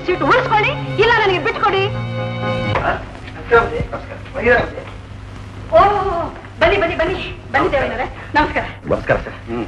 Seat ಉಳಿಸ್ಕೊಳ್ಳಿ ಇಲ್ಲ ನನಗೆ ಬಿಟ್ಕೊಡಿ ಓ ಬನ್ನಿ ಬನ್ನಿ ಬನ್ನಿ ಬನ್ನಿ ದೇವಣ್ಣರೇ ನಮಸ್ಕಾರ ನಮಸ್ಕಾರ ಸರ್ ಹ್ಮ್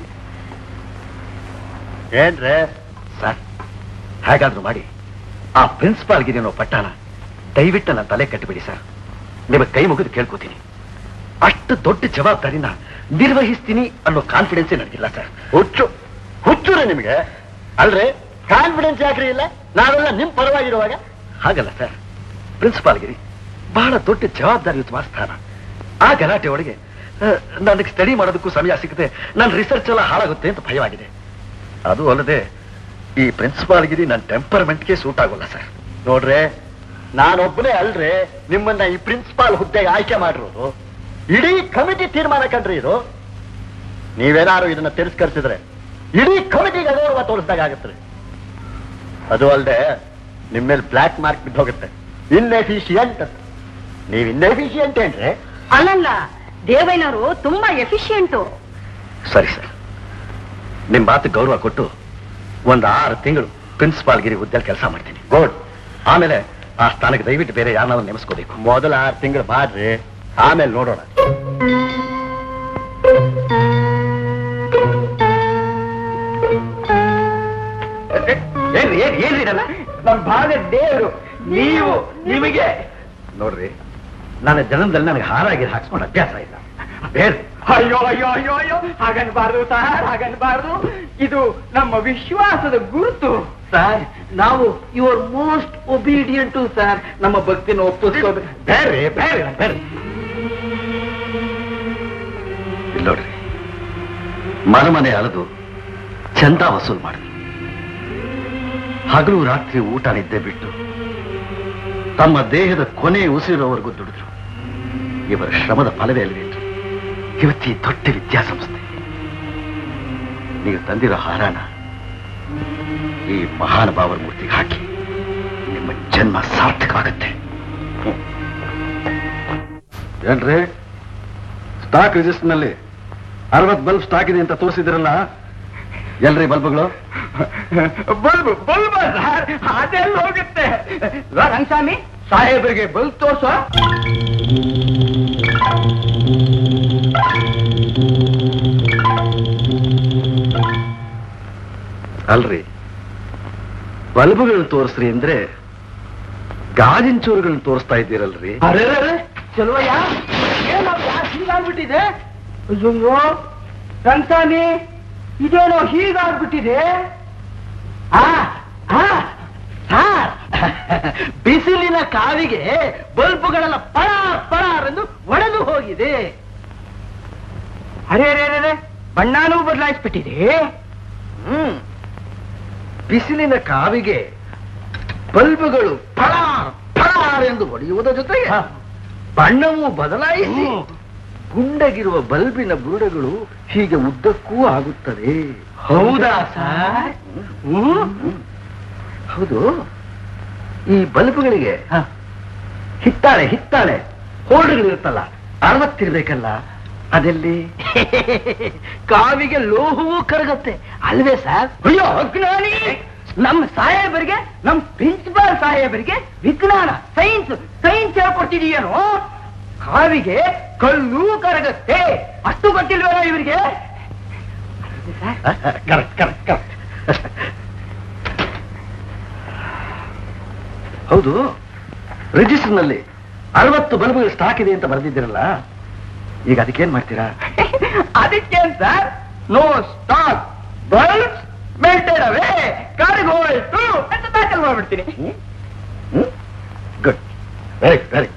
ಏನ್ರೆ ಸರ್ ಹೇಗಾದ್ರೂ ಮಾಡಿ ಆ ಪ್ರಿನ್ಸಿಪಾಲ್ಗೆ ನೀನು ಪಟ್ಟಾನ ದಯವಿಟ್ಟು ನನ್ನ ತಲೆ ಕಟ್ಟಿಬಿಡಿ ಸರ್ ನಿಮಗೆ ಕೈ ಮುಗಿದು ಕೇಳ್ಕೊತೀನಿ ಅಷ್ಟು ದೊಡ್ಡ ಜವಾಬ್ದಾರಿನ ನಿರ್ವಹಿಸ್ತೀನಿ ಅನ್ನೋ ಕಾನ್ಫಿಡೆನ್ಸೇ ನನಗಿಲ್ಲ ಸರ್ ಹುಚ್ಚು ಹುಚ್ಚುರೆ ನಿಮಗೆ ಅಲ್ರಿ ಕಾನ್ಫಿಡೆನ್ಸ್ ಯಾಕ್ರಿ ಇಲ್ಲ ನಾವೆಲ್ಲ ನಿಮ್ ಪರವಾಗಿರುವಾಗ ಹಾಗಲ್ಲ ಸರ್ ಪ್ರಿನ್ಸಿಪಾಲ್ಗಿರಿ ಬಹಳ ದೊಡ್ಡ ಜವಾಬ್ದಾರಿಯುತವಾದ ಸ್ಥಾನ ಆ ಗಲಾಟೆ ಒಳಗೆ ಆ, ನನಗೆ ಸ್ಟಡಿ ಮಾಡೋದಕ್ಕೂ ಸಮಯ ಸಿಗದೆ ನನ್ನ ರಿಸರ್ಚ್ ಎಲ್ಲ ಹಾಳಾಗುತ್ತೆ ಅಂತ ಭಯವಾಗಿದೆ ಅದು ಅಲ್ಲದೆ ಈ ಪ್ರಿನ್ಸಿಪಾಲ್ಗಿರಿ ನನ್ನ ಟೆಂಪರ್ಮೆಂಟ್ಗೆ ಸೂಟ್ ಆಗೋಲ್ಲ ಸರ್ ನೋಡ್ರೆ ನಾನೊಬ್ಬನೇ ಅಲ್ರಿ ನಿಮ್ಮನ್ನ ಈ ಪ್ರಿನ್ಸಿಪಾಲ್ ಹುದ್ದೆಗೆ ಆಯ್ಕೆ ಮಾಡಿರೋದು ಇಡೀ ಕಮಿಟಿ ತೀರ್ಮಾನ ಕಂಡ್ರಿ ಇದು ನೀವೇನಾದ್ರು ಇದನ್ನ ತಿರಸ್ಕರಿಸಿದ್ರೆ ಇಡೀ ಕಮಿಟಿಗೆ ಅಗೌರವ ತೋರಿಸಿದಾಗ ಆಗುತ್ತೆ ಅದು ಅಲ್ಲದೆ ನಿಮ್ಮ ಮೇಲೆ ಬ್ಲ್ಯಾಕ್ ಮಾರ್ಕ್ ಬಿದ್ದೋಗುತ್ತೆ ಇನ್ಎಫಿಷಿಯಂಟ್ ನೀವು ಇನ್ಎಫಿಷಿಯಂಟ್ ಏನ್ರಿ ಅಲ್ಲಲ್ಲ ದೇವಯ್ಯನವರು ತುಂಬಾ ಎಫಿಷಿಯಂಟು ಸರಿ ಸರ್ ನಿಮ್ ಮಾತು ಗೌರವ ಕೊಟ್ಟು ಒಂದ್ ಆರು ತಿಂಗಳು ಪ್ರಿನ್ಸಿಪಾಲ್ ಗಿರಿ ಹುದ್ದೆಯಲ್ಲಿ ಕೆಲಸ ಮಾಡ್ತೀನಿ ಗುಡ್ ಆಮೇಲೆ ಆ ಸ್ಥಾನಕ್ಕೆ ದಯವಿಟ್ಟು ಬೇರೆ ಯಾರನ್ನ ನೇಮಿಸ್ಕೋಬೇಕು ಮೊದಲ ಆರು ತಿಂಗಳು ಮಾಡ್ರಿ ಆಮೇಲೆ ನೋಡೋಣ ಏನ್ರಿ ಏನ್ ಏನ್ರಿ ಇದೆಲ್ಲ ನಮ್ಮ ಭಾಗದ ದೇವರು ನೀವು ನಿಮಗೆ ನೋಡ್ರಿ ನನ್ನ ಜನ್ಮದಲ್ಲಿ ನನಗೆ ಹಾರಾಗಿ ಹಾಕ್ಸ್ಕೊಂಡು ಅಭ್ಯಾಸ ಇಲ್ಲ ಬೇರೆ ಅಯ್ಯೋ ಅಯ್ಯೋ ಅಯ್ಯೋ ಅಯ್ಯೋ ಹಾಗನ್ಬಾರ್ದು ಸರ್ ಹಾಗನ್ಬಾರ್ದು ಇದು ನಮ್ಮ ವಿಶ್ವಾಸದ ಗುರುತು ಸರ್ ನಾವು ಯುವರ್ ಮೋಸ್ಟ್ ಒಬೀಡಿಯಂಟು ಸರ್ ನಮ್ಮ ಭಕ್ತಿನ ಒಪ್ಪಿಸ್ಕೋಬೇಕು ಬೇರೆ ಬೇರೆ ಬೇರೆ ಇಲ್ಲಿ ನೋಡ್ರಿ ಮನೆ ಮನೆ ಅಳೆದು ಚಂದ ವಸೂಲ್ ಮಾಡಿದ್ವಿ ಹಗಲು ರಾತ್ರಿ ಊಟ ನಿದ್ದೆ ಬಿಟ್ಟು ತಮ್ಮ ದೇಹದ ಕೊನೆ ಉಸಿರೋವರೆಗೂ ದುಡಿದ್ರು ಇವರ ಶ್ರಮದ ಫಲವೇ ಅಲ್ವೇನ್ರಿ ಇವತ್ತಿ ದೊಡ್ಡ ವಿದ್ಯಾಸಂಸ್ಥೆ ನೀವು ತಂದಿರೋ ಹಾರಾನ ಈ ಮಹಾನುಭಾವರ ಮೂರ್ತಿಗೆ ಹಾಕಿ ನಿಮ್ಮ ಜನ್ಮ ಸಾರ್ಥಕವಾಗುತ್ತೆ ಏನ್ರಿ ಸ್ಟಾಕ್ ರಿಜಿಸ್ಟರ್ ನಲ್ಲಿ ಅರವತ್ ಬಲ್ಬ್ ಸ್ಟಾಕ್ ಇದೆ ಅಂತ ತೋರಿಸಿದಿರಲ್ಲ ಎಲ್ರಿ ಬಲ್ಬ್ಗಳು ಬಲ್ಬ್ ಬಲ್ಬ ಸರ್ ಅದೆಲ್ಲ ಹೋಗುತ್ತೆ ರಂಗಸ್ವಾಮಿ ಸಾಹೇಬರಿಗೆ ಬಲ್ಬ್ ತೋರ್ಸೋ ಅಲ್ರಿ ಬಲ್ಬ್ಗಳು ತೋರಿಸ್ರಿ ಅಂದ್ರೆ ಗಾಜಿನ ಚೂರುಗಳನ್ನ ತೋರಿಸ್ತಾ ಇದ್ದೀರಲ್ರಿ ಅರೆ ಚಲೋಯ್ಯ ಏನವ್ಯ ಹೀಗಾಗ್ಬಿಟ್ಟಿದೆ ಅಯ್ಯೋ ರಂಗಸ್ವಾಮಿ ಇದೇನೋ ಹೀಗಾಗ್ಬಿಟ್ಟಿದೆ ಆ ಆ ಸಾರ್ ಬಿಸಿಲಿನ ಕಾವಿಗೆ ಬಲ್ಬುಗಳೆಲ್ಲ ಪಳ ಪಳ ಎಂದು ಒಡೆದು ಹೋಗಿದೆ ಅರೆ ಅರೆ ಅರೆ ಬಣ್ಣನೂ ಬದಲಾಯಿಸ್ಬಿಟ್ಟಿದೆ ಹ್ಮ್ ಬಿಸಿಲಿನ ಕಾವಿಗೆ ಬಲ್ಬ್ಗಳು ಫಳಾರ್ ಫಳಾರ್ ಎಂದು ಹೊಡೆಯುವುದರ ಜೊತೆಗೆ ಬಣ್ಣವೂ ಬದಲಾಯಿಸಿ ಗುಂಡಗಿರುವ ಬಲ್ಬಿನ ಬುರುಡೆಗಳು ಹೀಗೆ ಉದ್ದಕ್ಕೂ ಆಗುತ್ತದೆ ಹೌದಾ ಸರ್ ಹ್ಮ್. ಹೌದು ಈ ಬಲ್ಬ್ಗಳಿಗೆ ಹಿತ್ತಾಳೆ ಹಿತ್ತಾಳೆ ಹೋಲ್ಡರ್ಗಳಿರುತ್ತಲ್ಲ ಅರವತ್ತಿರ್ಬೇಕಲ್ಲ ಅದೆಲ್ಲಿ ಕಾವಿಗೆ ಲೋಹವೂ ಕರಗತ್ತೆ ಅಲ್ವೇ ಸರ್ ಅಯ್ಯೋ ಅಜ್ಞಾನಿ ನಮ್ಮ ಸಾಹೇಬರಿಗೆ ನಮ್ಮ ಪ್ರಿನ್ಸಿಪಾಲ್ ಸಾಹೇಬರಿಗೆ ವಿಜ್ಞಾನ ಸೈನ್ಸ್ ಸೈನ್ಸ್ ಹೇಳ್ಕೊಡ್ತಿದೀಯೇನೋ ಕಾವಿಗೆ ಕಲ್ಲು ಕರಗತ್ತೆ ಅಷ್ಟು ಗೊತ್ತಿಲ್ವೇನೋ ಇವರಿಗೆ ಕರೆಕ್ಟ್ ಕರೆಕ್ಟ್ ಕರೆಕ್ಟ್ ಹೌದು ರಿಜಿಸ್ಟರ್ ನಲ್ಲಿ ಅರವತ್ತು ಬಲ್ಬ್ಗಳು ಸ್ಟಾಕ್ ಇದೆ ಅಂತ ಬರೆದಿದ್ದೀರಲ್ಲ ಈಗ ಅದಕ್ಕೇನ್ ಮಾಡ್ತೀರಾ ಅದಕ್ಕೆ sir no stock bulbs melted away ಕಾರಿಗೆ ಹೋಯ್ತು ಅಂತ ದಾಖಲು ಮಾಡ್ಬಿಡ್ತೀನಿ ಗುಡ್ ವೆರಿ ವೆರಿ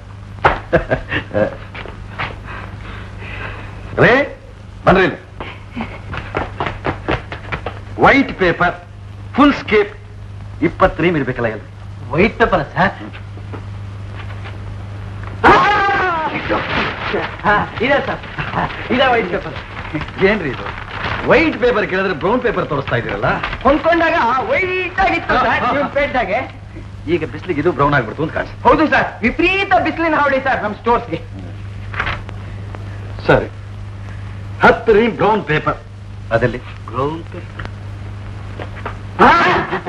ರೇ ಬನ್ರಿ ವೈಟ್ ಪೇಪರ್ ಫುಲ್ ಸ್ಕೇಪ್ ಇಪ್ಪತ್ತು ರೀಮ್ ಇರ್ಬೇಕಲ್ಲ ಎಲ್ಲ ವೈಟ್ ಪೇಪರ್ ಸರ್ ಇದೆ ಸರ್ ಇದೆ ವೈಟ್ ಪೇಪರ್ ಏನ್ರಿ ಇದು ವೈಟ್ ಪೇಪರ್ ಕೇಳಿದ್ರೆ ಬ್ರೌನ್ ಪೇಪರ್ ತೋರಿಸ್ತಾ ಇದೀರಲ್ಲ ಕೊಂಡ್ಕೊಂಡಾಗ ವೈಟ್ ಆಗಿತ್ತು ಸರ್ ನೀವು ಪೇಟ್ದಾಗೆ ಈಗ ಬಿಸ್ಲಿಗೆ ಇದು ಬ್ರೌನ್ ಆಗ್ಬಿಡ್ತು ಅಂತ ಕಾಣಿಸ್ತು ಹೌದು ಸರ್ ವಿಪರೀತ ಬಿಸಿಲಿನ ಹಾವಳಿ ಸರ್ ನಮ್ಮ ಸ್ಟೋರ್ಸ್ಗೆ ಸರಿ ಹತ್ತು ರೀಮ್ ಬ್ರೌನ್ ಪೇಪರ್ ಅದಲ್ಲಿ ಬ್ರೌನ್ ಪೇಪರ್